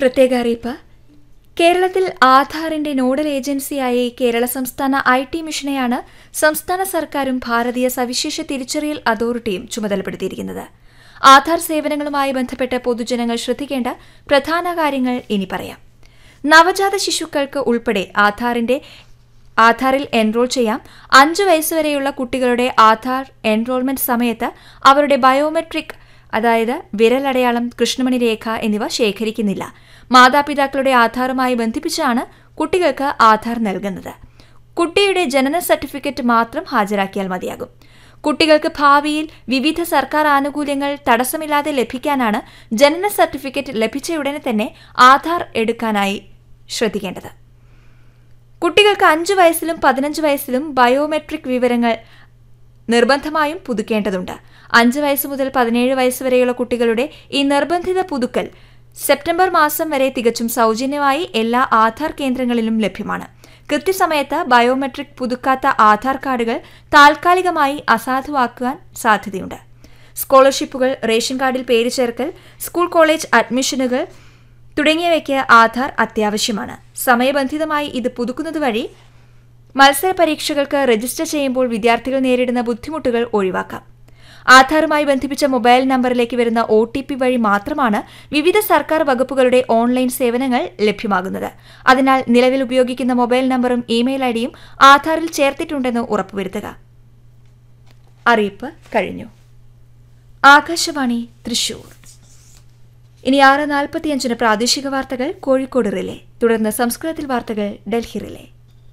പ്രത്യേക അറിയിപ്പ് കേരളത്തിൽ ആധാറിന്റെ നോഡൽ ഏജൻസിയായി കേരള സംസ്ഥാന ഐ ടി മിഷനെയാണ് സംസ്ഥാന സർക്കാരും ഭാരതീയ സവിശേഷ തിരിച്ചറിയൽ അതോറിറ്റിയും ചുമതലപ്പെടുത്തിയിരിക്കുന്നത് ആധാർ സേവനങ്ങളുമായി ബന്ധപ്പെട്ട് പൊതുജനങ്ങൾ ശ്രദ്ധിക്കേണ്ട പ്രധാന കാര്യങ്ങൾ ഇനി പറയാം നവജാത ശിശുക്കൾക്ക് ഉൾപ്പെടെ ആധാറിന്റെ ആധാറിൽ എൻറോൾ ചെയ്യാം അഞ്ചു വയസ്സുവരെയുള്ള കുട്ടികളുടെ ആധാർ എൻറോൾമെന്റ് സമയത്ത് അവരുടെ ബയോമെട്രിക് അതായത് വിരലടയാളം കൃഷ്ണമണി രേഖ എന്നിവ ശേഖരിക്കുന്നില്ല മാതാപിതാക്കളുടെ ആധാറുമായി ബന്ധിപ്പിച്ചാണ് കുട്ടികൾക്ക് ആധാർ നൽകുന്നത് കുട്ടിയുടെ ജനന സർട്ടിഫിക്കറ്റ് മാത്രം ഹാജരാക്കിയാൽ മതിയാകും കുട്ടികൾക്ക് ഭാവിയിൽ വിവിധ സർക്കാർ ആനുകൂല്യങ്ങൾ തടസ്സമില്ലാതെ ലഭിക്കാനാണ് ജനന സർട്ടിഫിക്കറ്റ് ലഭിച്ചയുടനെ തന്നെ ആധാർ എടുക്കാനായി ശ്രദ്ധിക്കേണ്ടത് കുട്ടികൾക്ക് അഞ്ച് വയസ്സിലും പതിനഞ്ച് വയസ്സിലും ബയോമെട്രിക് വിവരങ്ങൾ നിർബന്ധമായും പുതുക്കേണ്ടതുണ്ട് അഞ്ച് വയസ്സ് മുതൽ പതിനേഴ് വയസ്സ് വരെയുള്ള കുട്ടികളുടെ ഈ നിർബന്ധിത പുതുക്കൽ സെപ്റ്റംബർ മാസം വരെ തികച്ചും സൗജന്യമായി എല്ലാ ആധാർ കേന്ദ്രങ്ങളിലും ലഭ്യമാണ് കൃത്യസമയത്ത് ബയോമെട്രിക് പുതുക്കാത്ത ആധാർ കാർഡുകൾ താൽക്കാലികമായി അസാധുവാക്കുവാൻ സാധ്യതയുണ്ട് സ്കോളർഷിപ്പുകൾ റേഷൻ കാർഡിൽ പേര് ചേർക്കൽ സ്കൂൾ കോളേജ് അഡ്മിഷനുകൾ തുടങ്ങിയവയ്ക്ക് ആധാർ അത്യാവശ്യമാണ് സമയബന്ധിതമായി ഇത് പുതുക്കുന്നത് വഴി മത്സര പരീക്ഷകൾക്ക് രജിസ്റ്റർ ചെയ്യുമ്പോൾ വിദ്യാർത്ഥികൾ നേരിടുന്ന ബുദ്ധിമുട്ടുകൾ ഒഴിവാക്കാം ആധാറുമായി ബന്ധിപ്പിച്ച മൊബൈൽ നമ്പറിലേക്ക് വരുന്ന ഒ ടി പി വഴി മാത്രമാണ് വിവിധ സർക്കാർ വകുപ്പുകളുടെ ഓൺലൈൻ സേവനങ്ങൾ ലഭ്യമാകുന്നത് അതിനാൽ നിലവിൽ ഉപയോഗിക്കുന്ന മൊബൈൽ നമ്പറും ഇമെയിൽ ഐഡിയും ആധാറിൽ ചേർത്തിട്ടുണ്ടെന്ന് ഉറപ്പുവരുത്തുക അറിയിപ്പ് കഴിഞ്ഞു ആകാശവാണി തൃശൂർ ഇനി ആറ് നാൽപ്പത്തിയഞ്ചിന് പ്രാദേശിക വാർത്തകൾ കോഴിക്കോട് റിലേ തുടർന്ന് സംസ്കൃതത്തിൽ വാർത്തകൾ ഡൽഹി റിലേ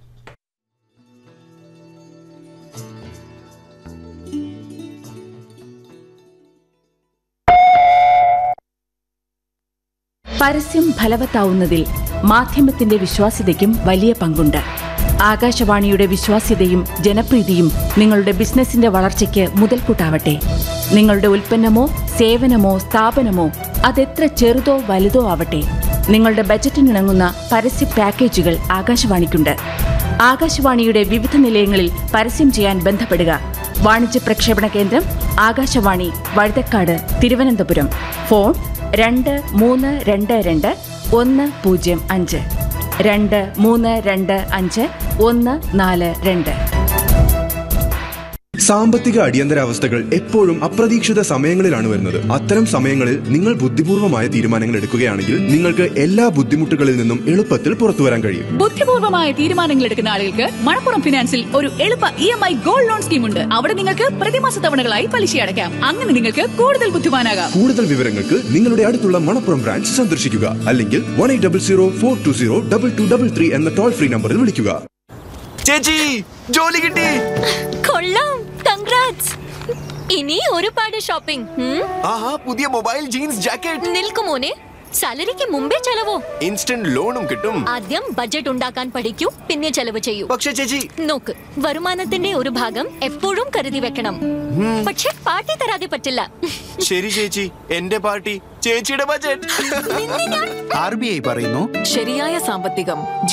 പരസ്യം ഫലവത്താവുന്നതിൽ മാധ്യമത്തിന്റെ വിശ്വാസ്യതയ്ക്കും വലിയ പങ്കുണ്ട് ആകാശവാണിയുടെ വിശ്വാസ്യതയും ജനപ്രീതിയും നിങ്ങളുടെ ബിസിനസിന്റെ വളർച്ചയ്ക്ക് മുതൽക്കൂട്ടാവട്ടെ നിങ്ങളുടെ ഉൽപ്പന്നമോ സേവനമോ സ്ഥാപനമോ അതെത്ര ചെറുതോ വലുതോ ആവട്ടെ നിങ്ങളുടെ ബജറ്റിനിണങ്ങുന്ന പരസ്യ പാക്കേജുകൾ ആകാശവാണിക്കുണ്ട് ആകാശവാണിയുടെ വിവിധ നിലയങ്ങളിൽ പരസ്യം ചെയ്യാൻ ബന്ധപ്പെടുക വാണിജ്യ പ്രക്ഷേപണ കേന്ദ്രം ആകാശവാണി വഴുതക്കാട് തിരുവനന്തപുരം ഫോൺ രണ്ട് മൂന്ന് രണ്ട് രണ്ട് ഒന്ന് പൂജ്യം അഞ്ച് രണ്ട് മൂന്ന് രണ്ട് അഞ്ച് ഒന്ന് നാല് രണ്ട് സാമ്പത്തിക അടിയന്തരാവസ്ഥകൾ എപ്പോഴും അപ്രതീക്ഷിത സമയങ്ങളിലാണ് വരുന്നത് അത്തരം സമയങ്ങളിൽ നിങ്ങൾ ബുദ്ധിപൂർവമായ തീരുമാനങ്ങൾ എടുക്കുകയാണെങ്കിൽ നിങ്ങൾക്ക് എല്ലാ ബുദ്ധിമുട്ടുകളിൽ നിന്നും എളുപ്പത്തിൽ പുറത്തു വരാൻ കഴിയും ബുദ്ധിപൂർവമായ തീരുമാനങ്ങൾ എടുക്കുന്ന ആളുകൾക്ക് മണപ്പുറം ഫിനാൻസിൽ ഒരു എളുപ്പ E M I gold loan scheme ഉണ്ട് അവിടെ നിങ്ങൾക്ക് പ്രതിമാസ തവണകളായി പലിശ അടയ്ക്കാം അങ്ങനെ നിങ്ങൾക്ക് കൂടുതൽ ബുദ്ധിമാനാകാം കൂടുതൽ വിവരങ്ങൾക്ക് നിങ്ങളുടെ അടുത്തുള്ള മണപ്പുറം ബ്രാഞ്ച് സന്ദർശിക്കുക അല്ലെങ്കിൽ one eight double zero four two zero double two double three എന്ന ടോൾ ഫ്രീ നമ്പറിൽ വിളിക്കുക ചേച്ചി ജോലി കിട്ടി കൊള്ളാം കൺഗ്രാറ്റ്സ് ഇനി ഒരുപാട് ഷോപ്പിംഗ് ഉം? ആഹാ പുതിയ മൊബൈൽ ജീൻസ് ജാക്കറ്റ് നിൽക്കുമോനെ സാലറിക്ക് മുമ്പേ ചെലവോ ഇൻസ്റ്റന്റ് ലോണും കിട്ടും ആദ്യം ബഡ്ജറ്റ് ഉണ്ടാക്കാൻ പഠിക്കൂ പിന്നെ ചെലവ് ചെയ്യൂ പക്ഷെ ചേച്ചി നോക്ക് വരുമാനത്തിന്റെ ഒരു ഭാഗം എപ്പോഴും കരുതി വെക്കണം പക്ഷെ പാർട്ടി തരാതെ പറ്റില്ല ശരി ചേച്ചി എന്റെ പാർട്ടി ചേച്ചിയുടെ ബജറ്റ് നിന്നെ ഞാൻ ആർ ബി ഐ പറയുന്നു ശരിയായ സാമ്പത്തികം